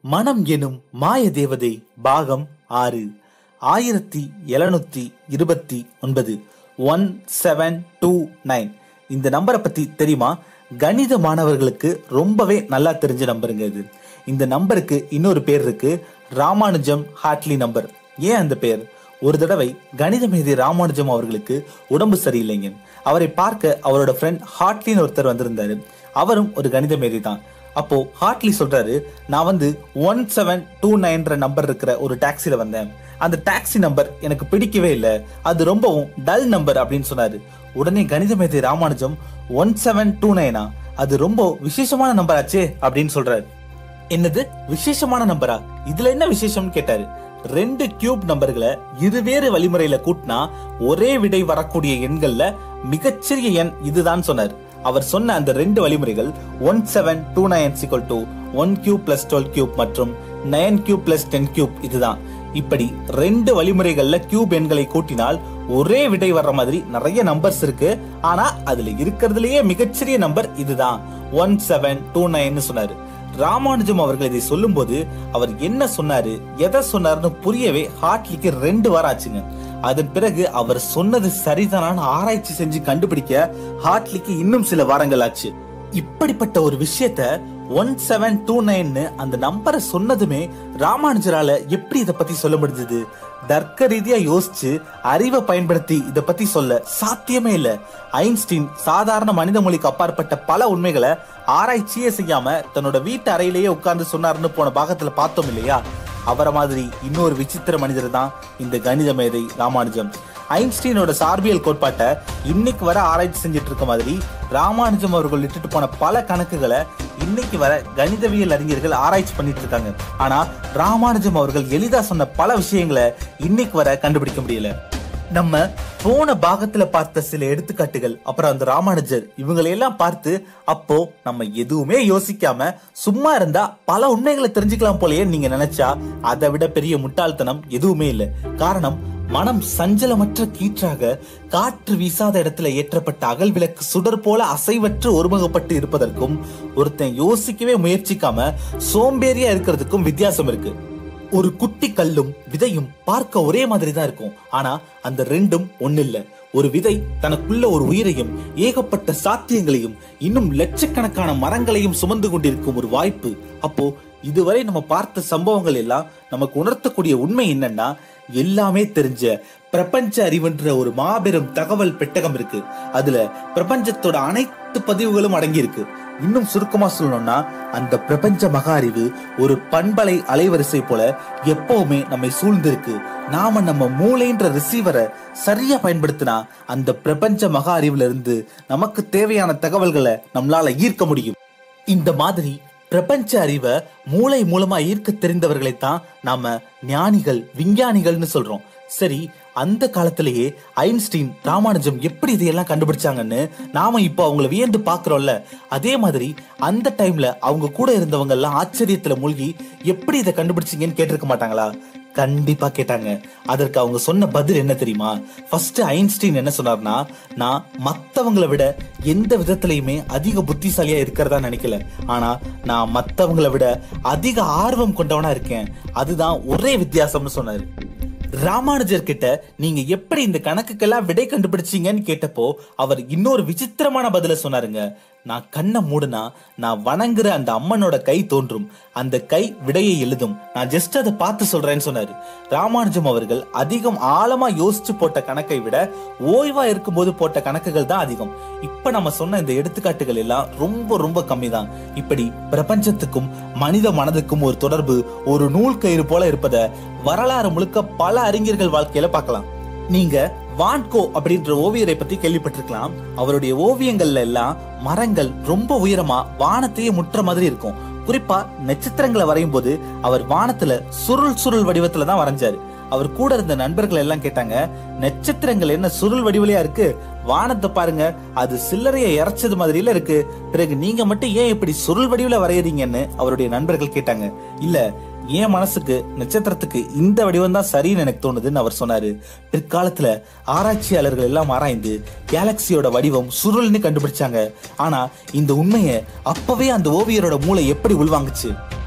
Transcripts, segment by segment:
மனம் எனும் மாய தேவதை பாகம் ஆறு ஆயிரத்தி எழுநூத்தி இருபத்தி ஒன்பது ஒன் செவன் டூ நைன் இந்த நம்பரை பத்தி தெரியுமா கணித மாணவர்களுக்கு ரொம்பவே நல்லா தெரிஞ்ச நம்பருங்க இது இந்த நம்பருக்கு இன்னொரு பேர் இருக்கு ராமானுஜம் ஹாட்லி நம்பர் ஏன் அந்த பேர் ஒரு தடவை கணித மேதை ராமானுஜம் அவர்களுக்கு உடம்பு சரியில்லைங்க அவரை பார்க்க அவரோட ஃப்ரெண்ட் ஹாட்லின்னு ஒருத்தர் வந்திருந்தாரு அவரும் ஒரு கணித மேதை தான் அப்போ ஹார்ட்லி சொல்றாரு நான் வந்து ஒன் செவன் டூ நைன்ற நம்பர் இருக்கிற ஒரு டாக்ஸில வந்தேன் அந்த டாக்ஸி நம்பர் எனக்கு பிடிக்கவே இல்லை அது ரொம்பவும் டல் நம்பர் அப்படின்னு சொன்னாரு உடனே கணித மேதை ராமானுஜம் ஒன் செவன் டூ நைனா அது ரொம்ப விசேஷமான நம்பர் ஆச்சே அப்படின்னு சொல்றாரு என்னது விசேஷமான நம்பரா இதுல என்ன விசேஷம்னு கேட்டாரு ரெண்டு கியூப் நம்பர்களை இருவேறு வழிமுறையில கூட்டினா ஒரே விடை வரக்கூடிய எண்கள்ல மிகச்சிறிய எண் இதுதான் சொன்னார் அவர் சொன்ன அந்த ரெண்டு வழிமுறைகள் ஒன் செவன் டூ நைன் சிக்கல் two one cube plus twelve cube மற்றும் nine cube plus ten cube இதுதான் இப்படி ரெண்டு வழிமுறைகள்ல கியூப் எண்களை கூட்டினால் ஒரே விடை வர்ற மாதிரி நிறைய நம்பர்ஸ் இருக்கு ஆனா அதுல இருக்கிறதுலயே மிகச்சிறிய நம்பர் இதுதான் ஒன் செவன் டூ நைன் சொன்னாரு ராமானுஜம் அவர்கள் இதை சொல்லும்போது அவர் என்ன சொன்னாரு எதை சொன்னாருன்னு புரியவே ஹார்ட்லிக்கு ரெண்டு வாரம் ஆச்சுங்க அதன் பிறகு அவர் சொன்னது சரிதானான்னு ஆராய்ச்சி செஞ்சு கண்டுபிடிக்க ஹார்ட்லிக்கு இன்னும் சில வாரங்கள் ஆச்சு இப்படிப்பட்ட ஒரு விஷயத்த ஒன் செவன் டூ நைன்னு அந்த நம்பரை சொன்னதுமே ராமானுஜரால எப்படி இத பத்தி சொல்ல முடிஞ்சது தர்க்க ரீதியா யோசிச்சு அறிவை பயன்படுத்தி இத பத்தி சொல்ல சாத்தியமே இல்ல ஐன்ஸ்டீன் சாதாரண மனித மொழிக்கு அப்பாற்பட்ட பல உண்மைகளை ஆராய்ச்சியே செய்யாம தன்னோட வீட்டு அறையிலேயே உட்கார்ந்து சொன்னாருன்னு போன பாகத்துல பார்த்தோம் இல்லையா அவரை மாதிரி இன்னொரு விசித்திர மனிதர் தான் இந்த கணித மேதை ராமானுஜம் ஐன்ஸ்டீனோட சார்பியல் கோட்பாட்டை இன்னைக்கு வர ஆராய்ச்சி செஞ்சுட்டு இருக்க மாதிரி ராமானுஜம் அவர்கள் விட்டுட்டு போன பல கணக்குகளை இன்னைக்கு வர கணிதவியல் அறிஞர்கள் ஆராய்ச்சி பண்ணிட்டு இருக்காங்க ஆனா ராமானுஜம் அவர்கள் எளிதா சொன்ன பல விஷயங்களை இன்னைக்கு வர கண்டுபிடிக்க முடியல நம்ம போன பாகத்துல பார்த்த சில எடுத்துக்காட்டுகள் அப்புறம் அந்த ராமானுஜர் இவங்களை எல்லாம் பார்த்து அப்போ நம்ம எதுவுமே யோசிக்காம சும்மா இருந்தா பல உண்மைகளை தெரிஞ்சுக்கலாம் போலயே நீங்க நினைச்சா அதை விட பெரிய முட்டாள்தனம் எதுவுமே இல்லை காரணம் மனம் சஞ்சலமற்ற கீற்றாக காற்று வீசாத இடத்துல ஏற்றப்பட்ட அகல் விளக்கு சுடர் போல அசைவற்று ஒருமுகப்பட்டு இருப்பதற்கும் ஒருத்தன் யோசிக்கவே முயற்சிக்காம சோம்பேறியா இருக்கிறதுக்கும் வித்தியாசம் இருக்கு ஒரு குட்டி கல்லும் விதையும் பார்க்க ஒரே மாதிரி தான் இருக்கும் ஆனா அந்த ரெண்டும் ஒண்ணு இல்ல ஒரு விதை தனக்குள்ள ஒரு உயிரையும் ஏகப்பட்ட சாத்தியங்களையும் இன்னும் லட்சக்கணக்கான மரங்களையும் சுமந்து கொண்டிருக்கும் ஒரு வாய்ப்பு அப்போ இதுவரை நம்ம பார்த்த சம்பவங்கள் எல்லாம் நமக்கு உணர்த்தக்கூடிய உண்மை என்னன்னா எல்லாமே தெரிஞ்ச பிரபஞ்ச அறிவுன்ற ஒரு மாபெரும் தகவல் பெட்டகம் இருக்கு அதுல பிரபஞ்சத்தோட அனைத்து பதிவுகளும் அடங்கி இருக்கு இன்னும் சுருக்கமா சொல்லணும்னா அந்த பிரபஞ்ச மகா அறிவு ஒரு பண்பலை அலைவரிசை போல எப்பவுமே நம்மை சூழ்ந்திருக்கு நாம நம்ம மூளைன்ற ரிசீவரை சரியா பயன்படுத்தினா அந்த பிரபஞ்ச மகா அறிவுல இருந்து நமக்கு தேவையான தகவல்களை நம்மளால ஈர்க்க முடியும் இந்த மாதிரி பிரபஞ்ச அறிவை மூளை மூலமா ஈர்க்க தெரிந்தவர்களைத்தான் நாம ஞானிகள் விஞ்ஞானிகள்னு சொல்றோம் சரி அந்த காலத்திலேயே ஐன்ஸ்டீன் ராமானுஜம் எப்படி இதையெல்லாம் கண்டுபிடிச்சாங்கன்னு நாம இப்போ அவங்கள வியந்து பாக்குறோம்ல அதே மாதிரி அந்த டைம்ல அவங்க கூட இருந்தவங்க எல்லாம் ஆச்சரியத்துல மூழ்கி எப்படி இதை கண்டுபிடிச்சீங்கன்னு கேட்டிருக்க மாட்டாங்களா கண்டிப்பா கேட்டாங்க அதற்கு அவங்க சொன்ன பதில் என்ன தெரியுமா ஃபர்ஸ்ட் ஐன்ஸ்டீன் என்ன சொன்னார்னா நான் மத்தவங்களை விட எந்த விதத்திலையுமே அதிக புத்திசாலியா இருக்கிறதா நினைக்கல ஆனா நான் மத்தவங்களை விட அதிக ஆர்வம் கொண்டவனா இருக்கேன் அதுதான் ஒரே வித்தியாசம்னு சொன்னாரு ராமானுஜர் கிட்ட நீங்க எப்படி இந்த கணக்குக்கெல்லாம் விடை கண்டுபிடிச்சீங்கன்னு கேட்டப்போ அவர் இன்னொரு விசித்திரமான பதில சொன்னாருங்க நான் கண்ணை மூடுனா நான் வணங்குற அந்த அம்மனோட கை தோன்றும் அந்த கை விடையை எழுதும் நான் ஜஸ்ட் அதை பார்த்து சொல்றேன்னு சொன்னாரு ராமானுஜம் அவர்கள் அதிகம் ஆழமா யோசிச்சு போட்ட கணக்கை விட ஓய்வா இருக்கும்போது போட்ட கணக்குகள் தான் அதிகம் இப்ப நம்ம சொன்ன இந்த எடுத்துக்காட்டுகள் எல்லாம் ரொம்ப ரொம்ப கம்மி தான் இப்படி பிரபஞ்சத்துக்கும் மனித மனதுக்கும் ஒரு தொடர்பு ஒரு நூல் கயிறு போல இருப்பத வரலாறு முழுக்க பல அறிஞர்கள் வாழ்க்கையில பார்க்கலாம் நீங்க வான்கோ அப்படின்ற ஓவியரை பத்தி கேள்விப்பட்டிருக்கலாம் அவருடைய ஓவியங்கள்ல எல்லாம் மரங்கள் ரொம்ப உயரமா வானத்தையே முற்ற மாதிரி இருக்கும் குறிப்பா நட்சத்திரங்களை வரையும் போது அவர் வானத்துல சுருள் சுருள் வடிவத்துல தான் வரைஞ்சாரு அவர் கூட இருந்த நண்பர்கள் எல்லாம் கேட்டாங்க நட்சத்திரங்கள் என்ன சுருள் வடிவிலையா இருக்கு வானத்தை பாருங்க அது சில்லறைய இறைச்சது மாதிரில இருக்கு பிறகு நீங்க மட்டும் ஏன் இப்படி சுருள் வடிவில வரையறீங்கன்னு அவருடைய நண்பர்கள் கேட்டாங்க இல்ல என் மனசுக்கு நட்சத்திரத்துக்கு இந்த வடிவம் தான் சரின்னு எனக்கு தோணுதுன்னு அவர் சொன்னாரு பிற்காலத்துல ஆராய்ச்சியாளர்கள் எல்லாம் ஆராய்ந்து கேலக்சியோட வடிவம் சுருள்னு கண்டுபிடிச்சாங்க ஆனா இந்த உண்மையை அப்பவே அந்த ஓவியரோட மூளை எப்படி உள்வாங்குச்சு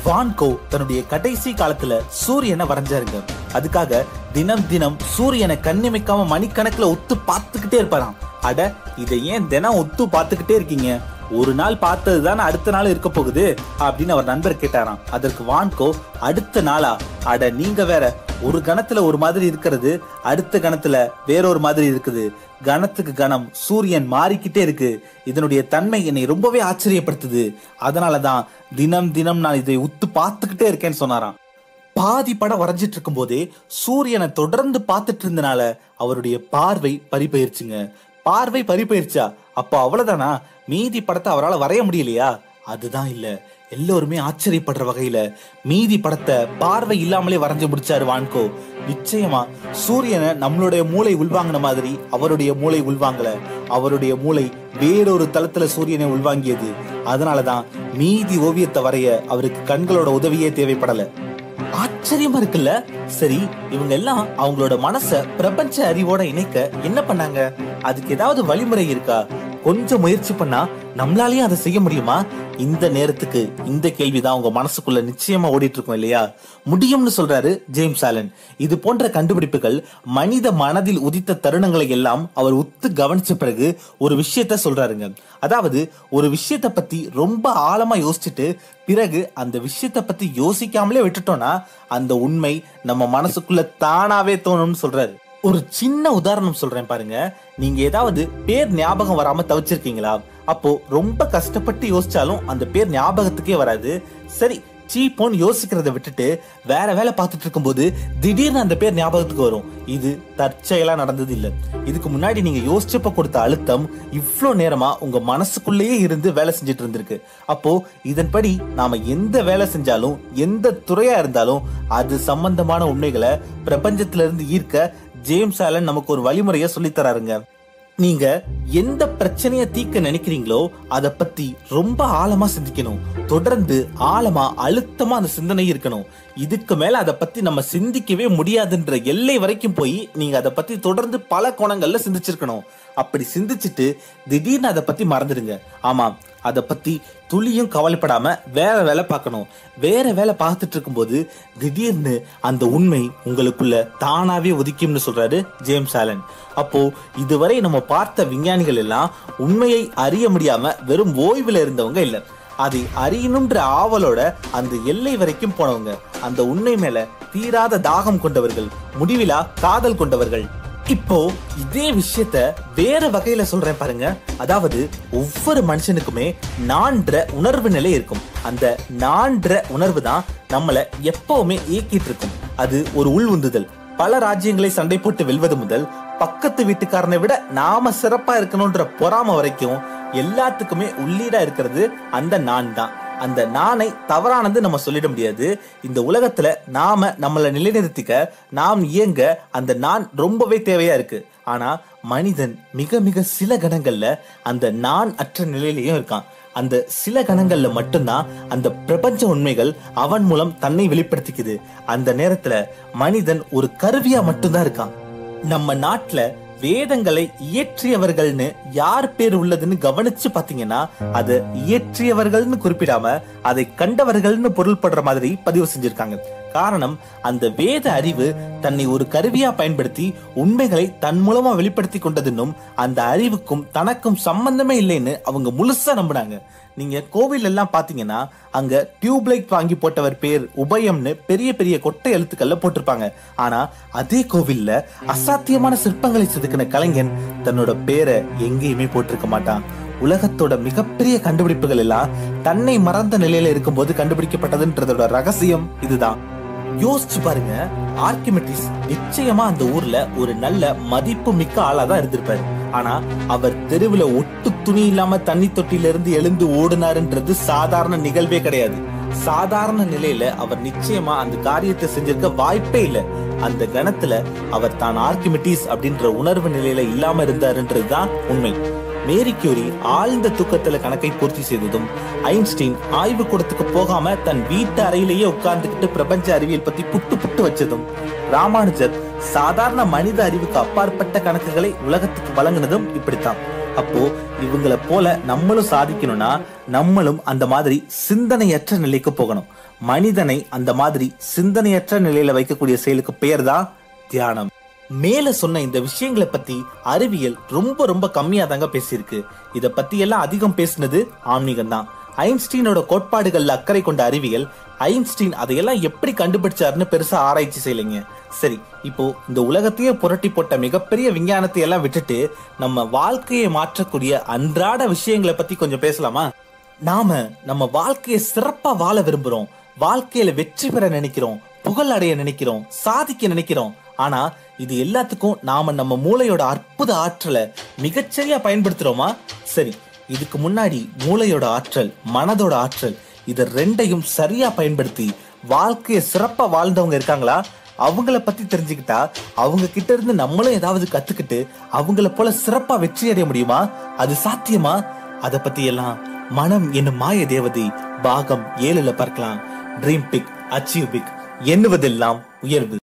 வான்கோ தன்னுடைய கடைசி காலத்துல சூரியனை வரைஞ்சாருங்க அதுக்காக தினம் தினம் சூரியனை கண்ணிமைக்காம மணிக்கணக்குல ஒத்து பார்த்துக்கிட்டே இருப்பாராம் அட இதை ஏன் தினம் ஒத்து பார்த்துக்கிட்டே இருக்கீங்க ஒரு நாள் பார்த்தது தானே அடுத்த நாள் இருக்க போகுது அப்படின்னு அவர் நண்பர் கேட்டாராம் அதற்கு வான்கோ அடுத்த நாளா அட நீங்க வேற ஒரு கணத்துல ஒரு மாதிரி இருக்கிறது அடுத்த கணத்துல வேறொரு மாதிரி இருக்குது கணத்துக்கு கணம் சூரியன் மாறிக்கிட்டே இருக்கு இதனுடைய தன்மை என்னை ரொம்பவே ஆச்சரியப்படுத்துது அதனாலதான் தினம் தினம் நான் இதை உத்து பார்த்துக்கிட்டே இருக்கேன்னு சொன்னாராம் பாதி படம் வரைஞ்சிட்டு இருக்கும் போதே சூரியனை தொடர்ந்து பார்த்துட்டு இருந்தனால அவருடைய பார்வை பறிபோயிருச்சுங்க பார்வை பறிபோயிருச்சா அப்போ அவ்வளவுதானா மீதி படத்தை அவரால் வரைய முடியலையா அதுதான் இல்ல எல்லோருமே ஆச்சரியப்படுற வகையில மீதி படத்தை பார்வை இல்லாமலே வரைஞ்சு முடிச்சாரு வான்கோ நிச்சயமா சூரியனை நம்மளுடைய மூளை உள்வாங்கின மாதிரி அவருடைய மூளை உள்வாங்கல அவருடைய மூளை வேறொரு தளத்துல சூரியனை உள்வாங்கியது அதனாலதான் மீதி ஓவியத்தை வரைய அவருக்கு கண்களோட உதவியே தேவைப்படல ஆச்சரியமா இருக்குல்ல சரி இவங்க எல்லாம் அவங்களோட மனச பிரபஞ்ச அறிவோட இணைக்க என்ன பண்ணாங்க அதுக்கு ஏதாவது வழிமுறை இருக்கா கொஞ்சம் முயற்சி பண்ணா நம்மளாலயும் அதை செய்ய முடியுமா இந்த நேரத்துக்கு இந்த கேள்விதான் உங்க மனசுக்குள்ள நிச்சயமா ஓடிட்டு இருக்கும் இல்லையா முடியும்னு சொல்றாரு ஜேம்ஸ் ஆலன் இது போன்ற கண்டுபிடிப்புகள் மனித மனதில் உதித்த தருணங்களை எல்லாம் அவர் உத்து கவனிச்ச பிறகு ஒரு விஷயத்த சொல்றாருங்க அதாவது ஒரு விஷயத்த பத்தி ரொம்ப ஆழமா யோசிச்சுட்டு பிறகு அந்த விஷயத்த பத்தி யோசிக்காமலே விட்டுட்டோம்னா அந்த உண்மை நம்ம மனசுக்குள்ள தானாவே தோணும்னு சொல்றாரு ஒரு சின்ன உதாரணம் சொல்றேன் பாருங்க நீங்க ஏதாவது பேர் ஞாபகம் வராம தவிச்சிருக்கீங்களா அப்போ ரொம்ப கஷ்டப்பட்டு யோசிச்சாலும் அந்த பேர் ஞாபகத்துக்கே வராது சரி சீப்போன்னு யோசிக்கிறத விட்டுட்டு வேற வேலை பார்த்துட்டு இருக்கும்போது திடீர்னு அந்த பேர் ஞாபகத்துக்கு வரும் இது தற்செயலா நடந்தது இல்ல இதுக்கு முன்னாடி நீங்க யோசிச்சப்ப கொடுத்த அழுத்தம் இவ்ளோ நேரமா உங்க மனசுக்குள்ளேயே இருந்து வேலை செஞ்சுட்டு இருந்திருக்கு அப்போ இதன்படி நாம எந்த வேலை செஞ்சாலும் எந்த துறையா இருந்தாலும் அது சம்பந்தமான உண்மைகளை பிரபஞ்சத்துல இருந்து ஈர்க்க ஜேம்ஸ் ஆலன் நமக்கு ஒரு வழிமுறைய சொல்லி தராருங்க நீங்க எந்த பிரச்சனைய தீர்க்க நினைக்கிறீங்களோ அத பத்தி ரொம்ப ஆழமா சிந்திக்கணும் தொடர்ந்து ஆழமா அழுத்தமா அந்த சிந்தனை இருக்கணும் இதுக்கு மேல அதை பத்தி நம்ம சிந்திக்கவே முடியாதுன்ற எல்லை வரைக்கும் போய் நீங்க அதை பத்தி தொடர்ந்து பல கோணங்கள்ல சிந்திச்சிருக்கணும் அப்படி சிந்திச்சுட்டு திடீர்னு அதை பத்தி மறந்துடுங்க ஆமா அதை பத்தி துளியும் கவலைப்படாம வேற வேலை பார்க்கணும் வேற வேலை பார்த்துட்டு இருக்கும்போது திடீர்னு அந்த உண்மை உங்களுக்குள்ள தானாவே உதிக்கும்னு சொல்றாரு ஜேம்ஸ் ஆலன் அப்போ இதுவரை நம்ம பார்த்த விஞ்ஞானிகள் எல்லாம் உண்மையை அறிய முடியாம வெறும் ஓய்வுல இருந்தவங்க இல்ல அதை அறியணும்ன்ற ஆவலோட அந்த எல்லை வரைக்கும் போனவங்க அந்த உண்மை மேல தீராத தாகம் கொண்டவர்கள் முடிவிலா காதல் கொண்டவர்கள் இப்போ இதே விஷயத்த வேற வகையில சொல்றேன் பாருங்க அதாவது ஒவ்வொரு மனுஷனுக்குமே நான்ற உணர்வு நிலை இருக்கும் அந்த நான்ற உணர்வு தான் நம்மள எப்பவுமே இயக்கிட்டு இருக்கும் அது ஒரு உள் உந்துதல் பல ராஜ்யங்களை சண்டை போட்டு வெல்வது முதல் பக்கத்து வீட்டுக்காரனை விட நாம சிறப்பா இருக்கணும்ன்ற பொறாம வரைக்கும் எல்லாத்துக்குமே உள்ளீடா இருக்கிறது அந்த நான் தான் அந்த நானை தவறானது நம்ம சொல்லிட முடியாது இந்த உலகத்துல நாம நம்மளை நிலைநிறுத்திக்க நாம் இயங்க அந்த நான் ரொம்பவே தேவையா இருக்கு ஆனா மனிதன் மிக மிக சில கணங்கள்ல அந்த நான் அற்ற நிலையிலையும் இருக்கான் அந்த சில கணங்கள்ல மட்டும்தான் அந்த பிரபஞ்ச உண்மைகள் அவன் மூலம் தன்னை வெளிப்படுத்திக்குது அந்த நேரத்துல மனிதன் ஒரு கருவியா மட்டும்தான் இருக்கான் நம்ம நாட்டுல வேதங்களை இயற்றியவர்கள்னு யார் பேர் உள்ளதுன்னு கவனிச்சு பாத்தீங்கன்னா அது இயற்றியவர்கள்னு குறிப்பிடாம அதை கண்டவர்கள்னு பொருள்படுற மாதிரி பதிவு செஞ்சிருக்காங்க காரணம் அந்த வேத அறிவு தன்னை ஒரு கருவியா பயன்படுத்தி உண்மைகளை தன் மூலமா வெளிப்படுத்தி கொண்டதுன்னும் அந்த அறிவுக்கும் தனக்கும் சம்பந்தமே இல்லைன்னு அவங்க முழுசா நம்பினாங்க நீங்க கோவில் எல்லாம் பாத்தீங்கன்னா அங்க டியூப்லைட் வாங்கி போட்டவர் பேர் உபயம்னு பெரிய பெரிய கொட்டை எழுத்துக்கள்ல போட்டிருப்பாங்க ஆனா அதே கோவில்ல அசாத்தியமான சிற்பங்களை செதுக்கின கலைஞன் தன்னோட பேரை எங்கேயுமே போட்டிருக்க மாட்டான் உலகத்தோட மிகப்பெரிய கண்டுபிடிப்புகள் எல்லாம் தன்னை மறந்த நிலையில இருக்கும்போது கண்டுபிடிக்கப்பட்டதுன்றதோட ரகசியம் இதுதான் யோசிச்சு பாருங்க ஆர்கிமெட்டிஸ் நிச்சயமா அந்த ஊர்ல ஒரு நல்ல மதிப்பு மிக்க ஆளா தான் இருந்திருப்பாரு ஆனா அவர் தெருவுல ஒட்டு துணி இல்லாம தண்ணி தொட்டில இருந்து எழுந்து ஓடுனாருன்றது சாதாரண நிகழ்வே கிடையாது சாதாரண நிலையில அவர் நிச்சயமா அந்த காரியத்தை செஞ்சிருக்க வாய்ப்பே இல்ல அந்த கணத்துல அவர் தான் ஆர்கிமெட்டிஸ் அப்படின்ற உணர்வு நிலையில இல்லாம இருந்தாருன்றதுதான் உண்மை மேரி கியூரி ஆழ்ந்த தூக்கத்துல கணக்கை பூர்த்தி செய்ததும் ஐன்ஸ்டீன் ஆய்வு கூடத்துக்கு போகாம தன் வீட்டு அறையிலேயே உட்கார்ந்துகிட்டு பிரபஞ்ச அறிவியல் பத்தி புட்டு புட்டு வச்சதும் ராமானுஜர் சாதாரண மனித அறிவுக்கு அப்பாற்பட்ட கணக்குகளை உலகத்துக்கு வழங்கினதும் இப்படித்தான் அப்போ இவங்கள போல நம்மளும் சாதிக்கணும்னா நம்மளும் அந்த மாதிரி சிந்தனையற்ற நிலைக்கு போகணும் மனிதனை அந்த மாதிரி சிந்தனையற்ற நிலையில வைக்கக்கூடிய செயலுக்கு பெயர் தான் தியானம் மேல சொன்ன இந்த விஷயங்களை பத்தி அறிவியல் ரொம்ப ரொம்ப கம்மியா தாங்க பேசியிருக்கு இத பத்தி எல்லாம் அதிகம் பேசினது ஆன்மீகம் தான் ஐன்ஸ்டீனோட கோட்பாடுகள்ல அக்கறை கொண்ட அறிவியல் ஐன்ஸ்டீன் அதையெல்லாம் எப்படி கண்டுபிடிச்சாருன்னு பெருசா ஆராய்ச்சி செய்யலைங்க சரி இப்போ இந்த உலகத்தையே புரட்டி போட்ட மிகப்பெரிய விஞ்ஞானத்தை எல்லாம் விட்டுட்டு நம்ம வாழ்க்கையை மாற்றக்கூடிய அன்றாட விஷயங்களை பத்தி கொஞ்சம் பேசலாமா நாம நம்ம வாழ்க்கையை சிறப்பா வாழ விரும்புறோம் வாழ்க்கையில வெற்றி பெற நினைக்கிறோம் புகழ் அடைய நினைக்கிறோம் சாதிக்க நினைக்கிறோம் ஆனா இது எல்லாத்துக்கும் நாம நம்ம மூளையோட அற்புத ஆற்றலை மிகச்சரியா பயன்படுத்துறோமா சரி இதுக்கு முன்னாடி மூளையோட ஆற்றல் மனதோட ஆற்றல் இது ரெண்டையும் சரியா பயன்படுத்தி வாழ்க்கையை சிறப்பா வாழ்ந்தவங்க இருக்காங்களா அவங்கள பத்தி தெரிஞ்சுக்கிட்டா அவங்க கிட்ட இருந்து நம்மளும் ஏதாவது கத்துக்கிட்டு அவங்கள போல சிறப்பா வெற்றி அடைய முடியுமா அது சாத்தியமா அத பத்தி எல்லாம் மனம் என்னும் மாய தேவதை பாகம் ஏழுல பார்க்கலாம் ட்ரீம் பிக் அச்சீவ் பிக் எண்ணுவதெல்லாம் உயர்வு